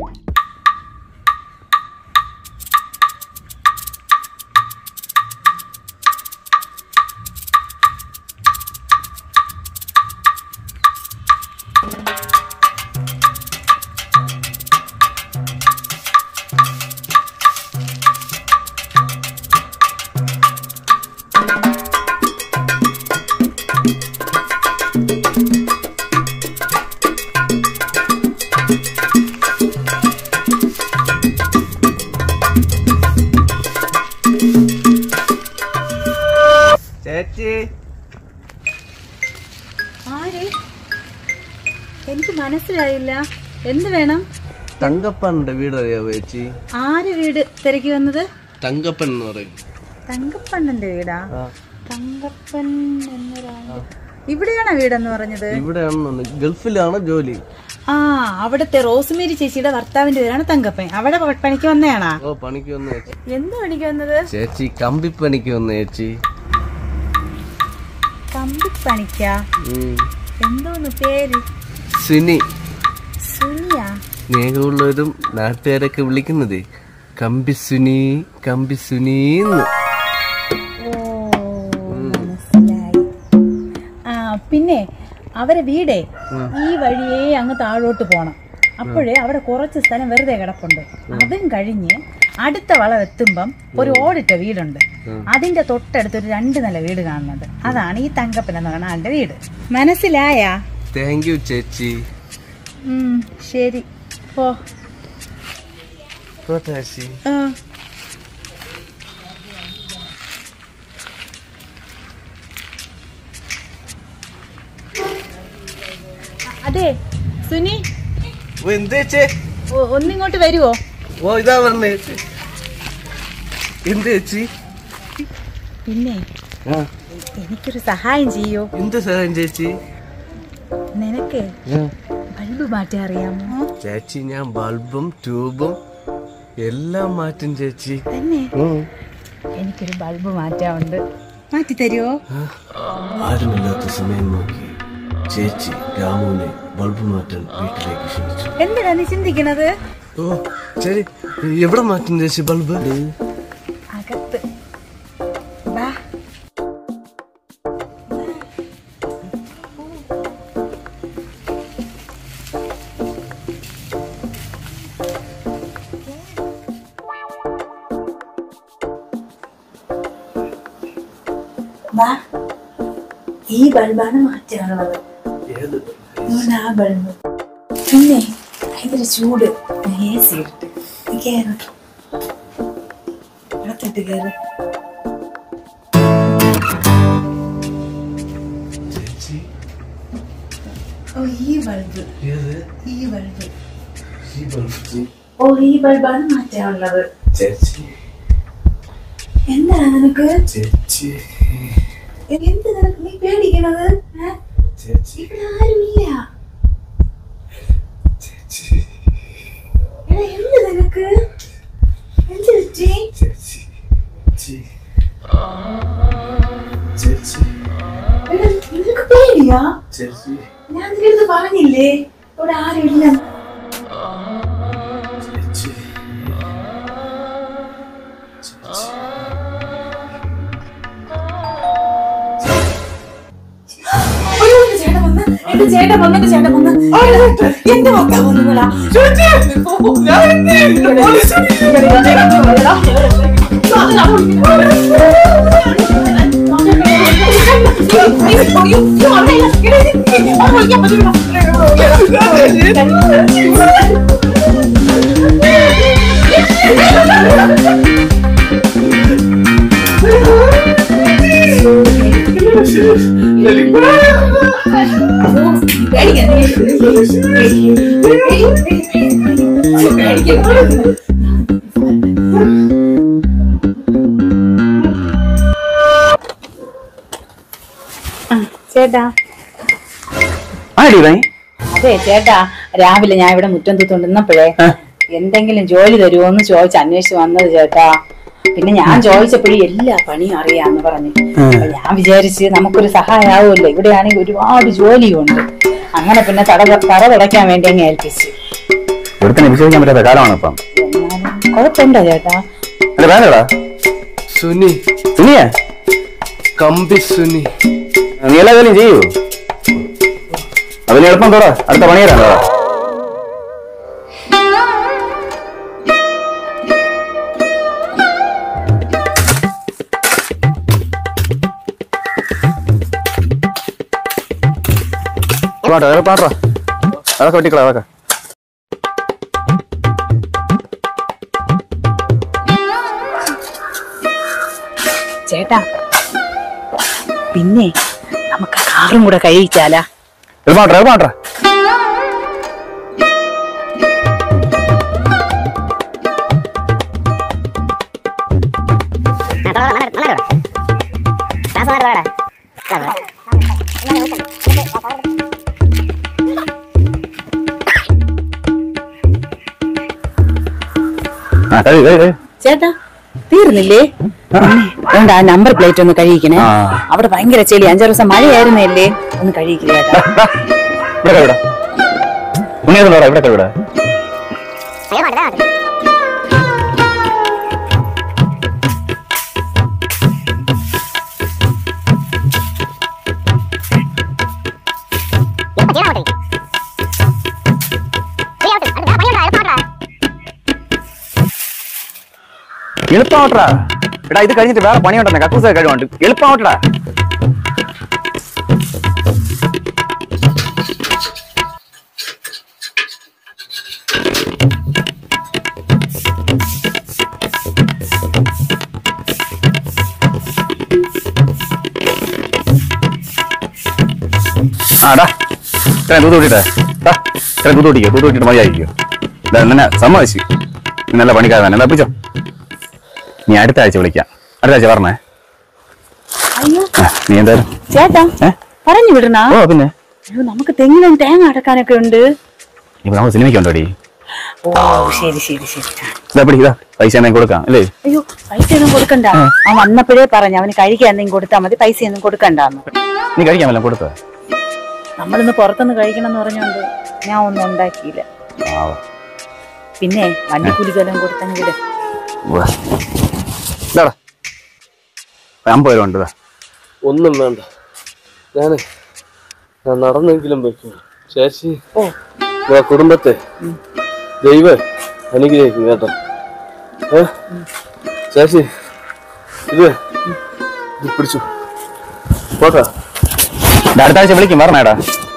ചേച്ചി ആര് എനിക്ക് മനസ്സിലായില്ല എന്ത് വേണം തങ്കപ്പന്റെ വീട് അറിയാവോ ചേച്ചി ആര് വീട് തിരക്കി വന്നത് തങ്കപ്പൻ എന്ന് പറയും തങ്കപ്പണ്ണന്റെ വീടാ ആ, തങ്കപ്പൻ എന്നൊരാള് ഇവിടെയാണോ വീടെന്ന് പറഞ്ഞത് ഇവിടെയാണെന്ന് ഗൾഫിലാണ് ജോലി ആ അവിടത്തെ റോസ്മേരി ചേച്ചിയുടെ ഭർത്താവിന്റെ പേരാണ് തങ്കപ്പൻ അവിടെ പ- പണിക്ക് വന്നയാണാ ഓ പണിക്ക് വന്ന ചേച്ചി എന്ത് പണിക്ക് വന്നത് ചേച്ചി കമ്പിപ്പണിക്ക് വന്ന ചേച്ചി കമ്പി പണിക്കാ ഉം. എന്തോന്ന് പേര് സുനി സുനിയാ സ്നേഹമുള്ളവരും നാട്ടുകാരൊക്കെ വിളിക്കുന്നത് കമ്പി സുനി കമ്പി സുനീന്ന് ഓ മനസ്സിലായി ആ പിന്നെ അവരെ വീടേ ഈ വഴിയേ അങ്ങ് താഴോട്ട് പോണം അപ്പോഴേ അവിടെ കുറച്ച് സ്ഥലം വെറുതെ കിടപ്പുണ്ട് അതും കഴിഞ്ഞ് അടുത്ത വളം എത്തുമ്പം ഒരു ഓടിട്ട വീടുണ്ട് അതിന്റെ തൊട്ടടുത്ത് ഒരു രണ്ട് നില വീട് കാണുന്നുണ്ട് അതാണ് ഈ തങ്കപ്പൻ എന്ന് പറയുന്ന ആളുടെ വീട് മനസ്സിലായാ താങ്ക് യു ചേച്ചി ഉം, ശരി പോ പോട്ടെ ചേച്ചി ആ. അതെ സുനി ഓ എന്ത് ചേച്ചി ഒ- ഒന്നിങ്ങോട്ട് വരുവോ ഓ ഇതാ പറഞ്ഞ ചേച്ചി എന്ത് ചേച്ചി പിന്നെ ആ എനിക്കൊരു സഹായം ചെയ്യോ എന്ത് സഹായം ചേച്ചി നിനക്ക് ബൾബ് മാറ്റാൻ അറിയാമോ ചേച്ചി ഞാൻ ബൾബും ട്യൂബും എല്ലാം മാറ്റും ചേച്ചി തന്നെ ഉം. എനിക്കൊരു ബൾബ് മാറ്റാറുണ്ട് മാറ്റി തരുമോ ആരുമില്ലാത്ത സമയം നോക്കി ചേച്ചി രാമുവിനെ ബൾബ് മാറ്റാൻ വീട്ടിലേക്ക് ക്ഷണിച്ചു എന്തിനാ നീ ചിന്തിക്കണത് ഓ ശരി എവിടെ മാറ്റും ചേച്ചി ബൾബ് അകത്ത് വാ വാ ഈ ബൾബാണ് മാറ്റാനുള്ളത് ഏത് അതുകൊണ്ട് ആ ബൾബ് പിന്നെ ഭയങ്കര ചൂട് എ സി ഇട്ട് കയറും അകത്തിട്ട് കയറും ചേച്ചി ഓ ഈ ബൾബ് ഏത് ഈ ബൾബ് ഈ ബൾബ് ഓ ഈ ബൾബാണ് മാറ്റാനുള്ളത് ചേച്ചി എന്താണ് നിനക്ക് ചേച്ചി എന്ത് നിനക്ക് നീ പേടിക്കണത് ഏ? ചേച്ചി ഇവിടെ ആരുമില്ല ചേച്ചി എടാ എന്ത് നിനക്ക് എന്ത് പറ്റി ചേച്ചി ചേച്ചി ചേച്ചി എടാ നിനക്ക് പേടിയാ ചേച്ചി ഞാൻ നിന്റെ അടുത്ത് പറഞ്ഞില്ലേ ഇവിടെ ആരുമില്ല ചേച്ചി അയ്യോ, എന്റെ ചേട്ടൻ വന്ന് എന്റെ ചേട്ടൻ വന്ന് എന്റെ ചേട്ടൻ വന്ന് എന്റെ മക്ക വന്നുങ്ങളാ ചേട്ടാ ആടി ഭൈ അതെ ചേട്ടാ രാവിലെ ഞാൻ ഇവിടെ മുറ്റം തൂത്തോണ്ടിരുന്നപ്പോഴേ എന്തെങ്കിലും ജോലി തരുമോ എന്ന് ചോദിച്ച് അന്വേഷിച്ച് വന്നത് ചേട്ടാ പിന്നെ ഞാൻ ചോദിച്ചപ്പോഴും എല്ലാ പണിയും അറിയാന്ന് പറഞ്ഞു അപ്പൊ ഞാൻ വിചാരിച്ച് നമുക്കൊരു സഹായമാവുമല്ലോ ഇവിടെയാണെങ്കിൽ ഒരുപാട് ജോലിയുണ്ട് അങ്ങനെ പിന്നെ തട തറ തുടയ്ക്കാൻ വേണ്ടി അങ്ങ് ഏൽപ്പിച്ചു ഒരുത്തനെ വിശ്വസിക്കാൻ പറ്റാത്ത കാലമാണ് ഇപ്പം കുഴപ്പമുണ്ടോ ചേട്ടാ അല്ല വേണ്ടടാ സുനി സുനിയെ കമ്പി സുനി നീ എല്ലാ കാര്യം ചെയ്യൂ അതിന് എളുപ്പം തോടാ അടുത്ത പണി തരാം തോടാ പാട്ടോ പാട്ടോ അതൊക്കെ വെട്ടിക്കളാ അതൊക്കെ ചേട്ടാ പിന്നെ നമുക്ക് കാറും കൂടെ കഴിച്ചാലാ എളുപ്പാട്ടോ എളുപ്പാട്ടോ ആ കഴി കഴി കഴി ചേട്ടാ തീർന്നില്ലേ വേണ്ട ആ നമ്പർ പ്ലേറ്റ് ഒന്ന് കഴിക്കണേ ആ. അവിടെ ഭയങ്കര ചെളി അഞ്ചാറ് ദിവസം മഴയായിരുന്നല്ലേ ഒന്ന് കഴിക്കില്ല ചേട്ടാ ഇവിടെ കഴിവിടാ ഉണ്ണിയതുണ്ടോടാ ഇവിടെ കഴിവിടാ എളുപ്പമാവട്ടാ എടാ ഇത് കഴിഞ്ഞിട്ട് വേറെ പണിയുണ്ടെന്നെ കക്കൂസ കഴിവുണ്ട് എളുപ്പമാവട്ടാ ആടാ ഇത്രയും തൂത്ത് കൂട്ടിട്ടെ ഇത്രയും തൂത്ത് കൂട്ടിക്കോ തൂത്ത് കൂട്ടിട്ട് മതിയായിരിക്കോ ഇതാ നിന്നെ സമ്മതിച്ചു നീ നല്ല പണിക്കാരൻ തന്നെ പിടിച്ചോ നീ അടുത്ത ആഴ്ച വിളിക്കാം അടുത്ത ആഴ്ച പറഞ്ഞേ അയ്യോ ആ, നീ എന്തായാലും ചേട്ടാ ഏ? പറഞ്ഞു വിടണ ഓ പിന്നെ അയ്യോ നമുക്ക് തെങ്ങിനും തേങ്ങ അടക്കാനൊക്കെ ഉണ്ട് ഇപ്പൊ നമ്മൾ സിനിമയ്ക്ക് ഉണ്ടോടി ഓ ശരി ശരി ശരി ഇതാ പിടി ഇതാ പൈസ എന്തെങ്കിലും കൊടുക്കാം അല്ലേ അയ്യോ പൈസ ഒന്നും കൊടുക്കണ്ട അവൻ വന്നപ്പോഴേ പറഞ്ഞു അവന് കഴിക്കാൻ എന്തെങ്കിലും കൊടുത്താൽ മതി പൈസ ഒന്നും കൊടുക്കണ്ടെന്ന് നീ കഴിക്കാൻ വല്ലതും കൊടുത്തോ നമ്മളിന്ന് പുറത്തുനിന്ന് കഴിക്കണം എന്ന് പറഞ്ഞോണ്ട് ഞാൻ ഒന്നും ഉണ്ടാക്കിയില്ല ആവോ. പിന്നെ വണ്ടിക്കൂലിക്ക് വല്ലതും കൊടുത്തങ്ങ് വിട് ഉവ്വ. ഇതാടാ അമ്പത് രൂപ ഉണ്ട് ഇതാ ഒന്നും വേണ്ട ഞാന് ഞാൻ നടന്നെങ്കിലും വെക്കും ചേച്ചി ഓ ആ കുടുംബത്തെ ദൈവ അനുഗ്രഹിക്കും കേട്ടോ ഏ ചേച്ചി ഇത് ഇത് പിടിച്ചു പോട്ടാ ഇത് അടുത്ത ആഴ്ച വിളിക്കും പറഞ്ഞേടാ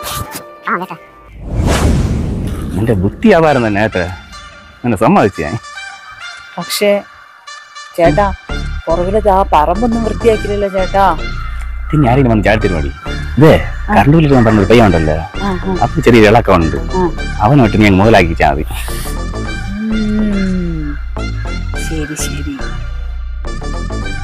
നിന്റെ ബുദ്ധിയാവാരം തന്നെ ഏട്ടെ എന്നെ സമ്മതിച്ചു ഞാൻ പക്ഷേ ചേട്ടാ പുറകിലത് ആ പറമ്പൊന്നും വൃത്തിയാക്കില്ലല്ലോ ചേട്ടാ പിന്നെ ആരെങ്കിലും വന്ന് ചാടി തരുവാടി ഇതേ കറണ്ട് ബില്ലിൽ പറഞ്ഞൊരു പയ്യ ഉണ്ടല്ലോ ആ, ആ. അപ്പൊ ചെറിയൊരു ഇളക്കമുണ്ട് ആ. അവനോട്ട് നീ അങ്ങ് മുതലാക്കിച്ചാൽ മതി ഉം. ശരി ശരി